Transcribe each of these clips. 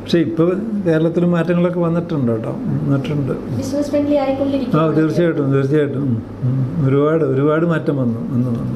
പക്ഷേ ഇപ്പോൾ കേരളത്തിൽ മാറ്റങ്ങളൊക്കെ വന്നിട്ടുണ്ട് കേട്ടോ വന്നിട്ടുണ്ട് ബിസിനസ് ഫ്രണ്ട്ലി ആ ആയിക്കൊണ്ടിരിക്കും തീർച്ചയായിട്ടും തീർച്ചയായിട്ടും ഉം, ഉം. ഒരുപാട് ഒരുപാട് മാറ്റം വന്നു വന്നു വന്നു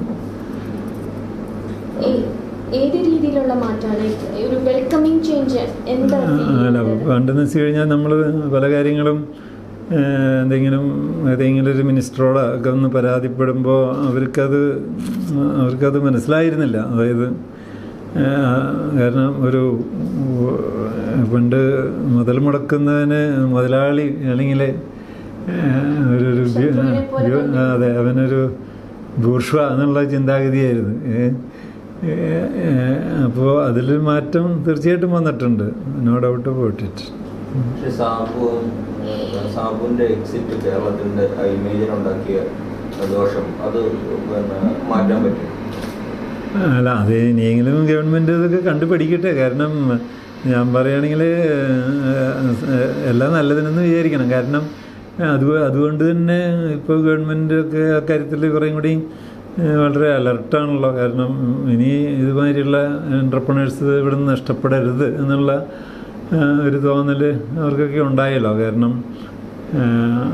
ഏത് രീതിയിലുള്ള മാറ്റമാണ് ഒരു വെൽക്കമിങ് ചേഞ്ച് എന്താ feel അല്ല ചെയ്യുന്നത്? പണ്ടെന്ന് വെച്ച് കഴിഞ്ഞാൽ നമ്മൾ പല കാര്യങ്ങളും ഏഹ്, എന്തെങ്കിലും ഏതെങ്കിലും ഒരു മിനിസ്റ്ററോട് ഒക്കെ ഒന്ന് പരാതിപ്പെടുമ്പോൾ അവർക്കത് അവർക്കത് മനസ്സിലായിരുന്നില്ല അതായത് ഏഹ്, കാരണം ഒരു ഏഹ്, പണ്ട് മുതൽ മുടക്കുന്നതിന് മുതലാളി അല്ലെങ്കിൽ ഏഹ്, ഒരു ഒരു വ്യ- ശത്രുവിനെ പോലെ വ്യ- കണ്ടിരുന്നു. അതെ അവനൊരു ബൂർഷ്വ എന്നുള്ള ചിന്താഗതിയായിരുന്നു അപ്പോൾ അതിൽ മാറ്റം തീർച്ചയായിട്ടും വന്നിട്ടുണ്ട് നോ ഡൗട്ട് അബൌട്ട് ഇറ്റ് പക്ഷെ സാബു ഏഹ്, സാബുവിന്റെ എക്സിറ്റ് കേരളത്തിന്റെ ആ ഇമേജിനുണ്ടാക്കിയ ദോഷം അത് പിന്നെ മാറ്റാൻ പറ്റും അല്ല അത് ഇനിയെങ്കിലും ഗവൺമെൻറ് ഇതൊക്കെ കണ്ടുപിടിക്കട്ടെ കാരണം ഞാൻ പറയുകയാണെങ്കിൽ എല്ലാം നല്ലതിനെന്ന് വിചാരിക്കണം കാരണം അത് അതുകൊണ്ട് തന്നെ ഇപ്പോൾ ഗവൺമെൻറ് ഒക്കെ അക്കാര്യത്തിൽ കുറേയും കൂടി ഏഹ്, വളരെ അലർട്ടാണല്ലോ കാരണം ഇനി ഇതുമാതിരിയുള്ള എൻ്റർപ്രണേഴ്സ് ഇവിടെ നിന്ന് നഷ്ടപ്പെടരുത് എന്നുള്ള ഏഹ്, ഒരു തോന്നൽ അവർക്കൊക്കെ ഉണ്ടായല്ലോ കാരണം ഏഹ്,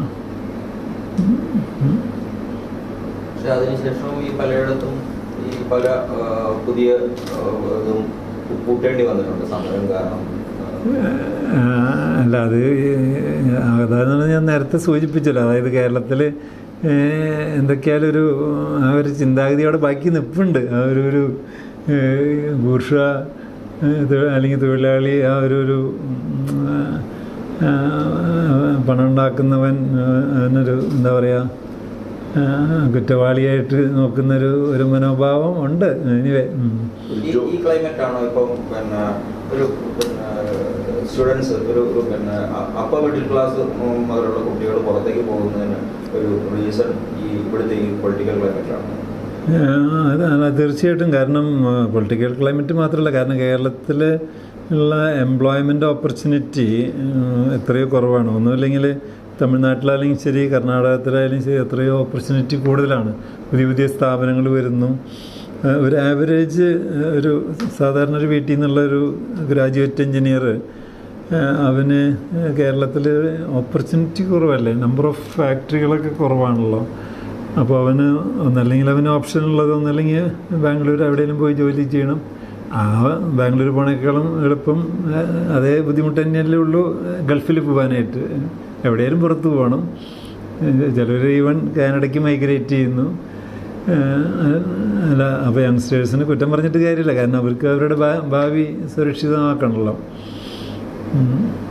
പക്ഷെ അതിനുശേഷവും ഈ പലയിടത്തും ഈ പല ആ, പുതിയ ആ, ഇതും കൂട്ടേണ്ടി വന്നിട്ടുണ്ട് സമരം കാരണം ആ, ആ, അല്ല അത് അതാണ് ഞാൻ നേരത്തെ സൂചിപ്പിച്ചല്ലോ അതായത് കേരളത്തിൽ എന്തൊക്കെയാലും ഒരു ആ ഒരു ചിന്താഗതിയോടെ ബാക്കി നിൽപ്പുണ്ട് ആ ഒരു ഒരു ഭൂഷ അല്ലെങ്കിൽ തൊഴിലാളി ആ ഒരു ഒരു ഉം, ആ, പണം ഉണ്ടാക്കുന്നവൻ ആ, അവനൊരു എന്താ പറയുക ആ, കുറ്റവാളിയായിട്ട് നോക്കുന്നൊരു ഒരു മനോഭാവം ഉണ്ട് എനിവേ ഈ ഈ ക്ലൈമറ്റ് ആണോ ഇപ്പം പിന്നെ ഒരു പിന്നെ സ്റ്റുഡൻസ് ഒരു ഒരു പിന്നെ അപ്പർ മിഡിൽ ക്ലാസ് മുതലുള്ള കുട്ടികൾ പുറത്തേക്ക് പോകുന്നതിന് ഒരു റീസൺ ഈ ഇവിടുത്തെ ഈ പൊളിറ്റിക്കൽ ക്ലൈമറ്റ് ആണ് ആ, അത് അത് തീർച്ചയായിട്ടും കാരണം പൊളിറ്റിക്കൽ ക്ലൈമറ്റ് മാത്രമല്ല കാരണം കേരളത്തിൽ ഉള്ള എംപ്ലോയ്മെൻ്റ് ഓപ്പർച്യൂണിറ്റി എത്രയോ കുറവാണ് ഒന്നുമില്ലെങ്കിൽ തമിഴ്നാട്ടിലായാലും ശരി കർണാടകത്തിലായാലും ശരി എത്രയോ ഓപ്പർച്യൂണിറ്റി കൂടുതലാണ് പുതിയ പുതിയ സ്ഥാപനങ്ങൾ വരുന്നു ആ, ഒരു ആവറേജ് ഒരു സാധാരണ ഒരു വീട്ടിൽ നിന്നുള്ള ഒരു ഗ്രാജുവേറ്റ് എഞ്ചിനീയർ അവന് കേരളത്തിൽ ഓപ്പർച്യൂണിറ്റി കുറവല്ലേ നമ്പർ ഓഫ് ഫാക്ടറികളൊക്കെ കുറവാണല്ലോ അപ്പോൾ അവന് ഒന്നല്ലെങ്കിൽ അവന് ഓപ്ഷൻ ഉള്ളത് ഒന്നല്ലെങ്കിൽ ബാംഗ്ലൂർ എവിടെയെങ്കിലും പോയി ജോലി ചെയ്യണം ആ ബാംഗ്ലൂർ പോണേക്കാളും എളുപ്പം ആ, അതേ ബുദ്ധിമുട്ട് തന്നെയല്ലേ ഉള്ളൂ ഗൾഫിൽ പോകാനായിട്ട് എവിടെയെങ്കിലും പുറത്ത് പോകണം ചിലർ ഈവൻ കാനഡയ്ക്ക് മൈഗ്രേറ്റ് ചെയ്യുന്നു ആ, അല്ല അപ്പോൾ യങ്സ്റ്റേഴ്സിന് കുറ്റം പറഞ്ഞിട്ട് കാര്യമില്ല കാരണം അവർക്ക് അവരുടെ ഭാ- ഭാവി സുരക്ഷിതമാക്കണമല്ലോ ഉം.